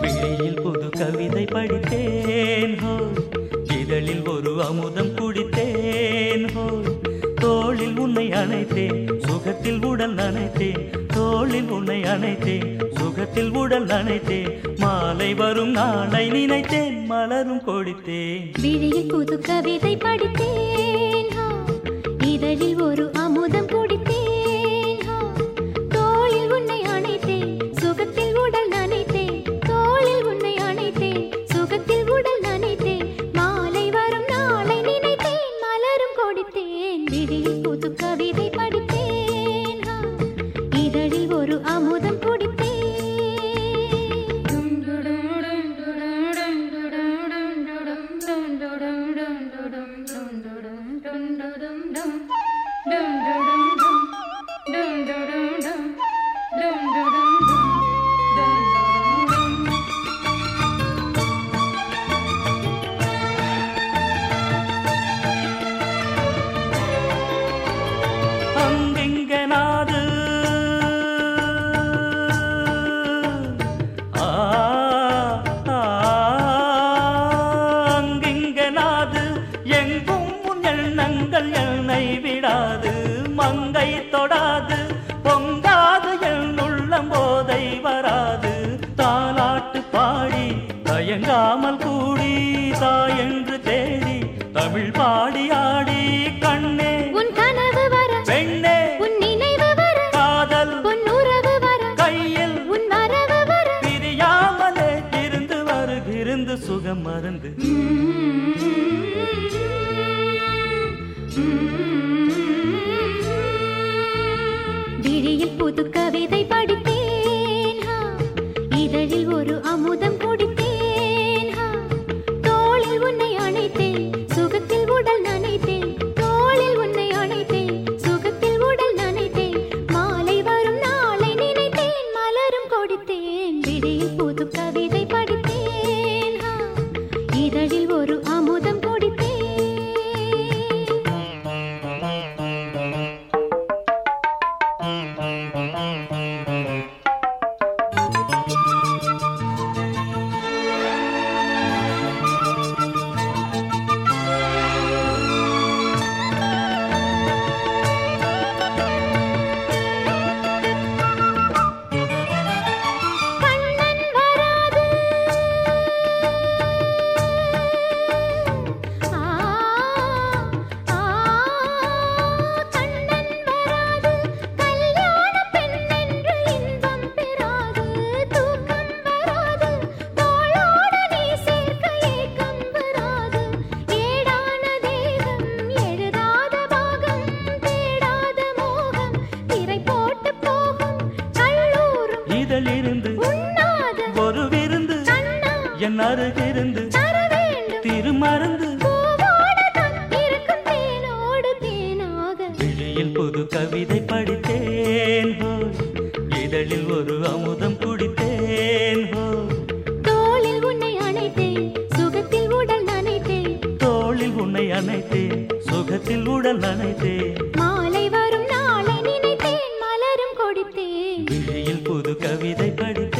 விழியில் புது கவிதை படித்தேன் ஹோ இதழில் ஒரு அமுதம் குடித்தேன் ஹோ தோளில் உன்னை அணைத்தேன் சுகத்தில் உடல் நனைத்தேன் தோளில் உன்னை அணைத்தேன் சுகத்தில் உடல் நனைத்தேன் மாலை வரும் நாளை நினைத்தேன் மலரும் கொடித்தேன் விழியில் புது கவிதை படித்தேன் ஹா. இதழில் ஒரு அமுதம் குடித்தேன் ஹா. தோளில் உன்னை அணைத்தேன் சுகத்தில் உடல் நனைத்தேன் தோளில் உன்னை அணைத்தேன் சுகத்தில் உடல் நனைத்தேன் மாலை வரும் நாளை நினைத்தேன் மலரும் கொடுத்தேன் விழியில் புது கவிதை படித்தேன் ஹா. இதழில் ஒரு அமுதம் அங்கிங்க நாது ஆ, ஆ, அங்கிங்க நாது எங்கும் உன் எண்ணங்கள் என்னை விடாது மங்கை தொடாது பொங்காது என் உள்ளம் போதை வராது தாலாட்டு பாடி தயங்காமல் கூடி தாயென்று தேடி தமிழ் பாடி ஆடி கண்ணே உன் கனவு வர பெண்ணே உன் நினைவு வர காதல் உன் உறவு வர கையில் உன் வரவு வர பிரியாமலே இருந்து வருகிருந்து சுகம் மறந்து விழியில் புது கவிதை படித்தேன் ஹா. இதழில் ஒரு அமுதம் குடித்தேன் ஹா. தோளில் உன்னை அணைத்தேன் சுகத்தில் உடல் நனைத்தேன் தோளில் உன்னை அணைத்தேன் சுகத்தில் உடல் நனைத்தேன் மாலை வரும் நாளை நினைத்தேன் மலரும் கொடுத்தேன் விழியில் புது கவிதை படித்தேன் ஹா. இதழில் ஒரு அமுதம் குடித்தேன் கண்ணன் வராது ஆ ஆ கண்ணன் வராது கல்யாண பெண்ணென்று இன்பம் பெறாது தூக்கம் வராது தோளோடு நீ சேர்க்க ஏக்கம் வராது ஏடான தேகம் எழுதாத பாகம் தேடாத மோகம் திரை போட்டு போகும் கல்லூரும் இதழிருந்து உண்ணாத ஒரு விருந்து கண்ணா என் அருகிருந்து தர வேண்டும் திருமருந்து பூவோடு தான் இருக்கும் தேனோடு தேனாக விழியில் புது கவிதை படித்தேன் ஹோ இதழில் ஒரு அமுதம் குடித்தேன் ஹோ தோளில் உன்னை அணைத்தேன் சுகத்தில் உடல் நனைத்தேன் தோளில் உன்னை அணைத்தேன் சுகத்தில் உடல் நனைத்தேன் மாலை வரும் நாளை நினைத்தேன் மலரும் கொடுத்தேன் விழியில் புது கவிதை படித்தேன்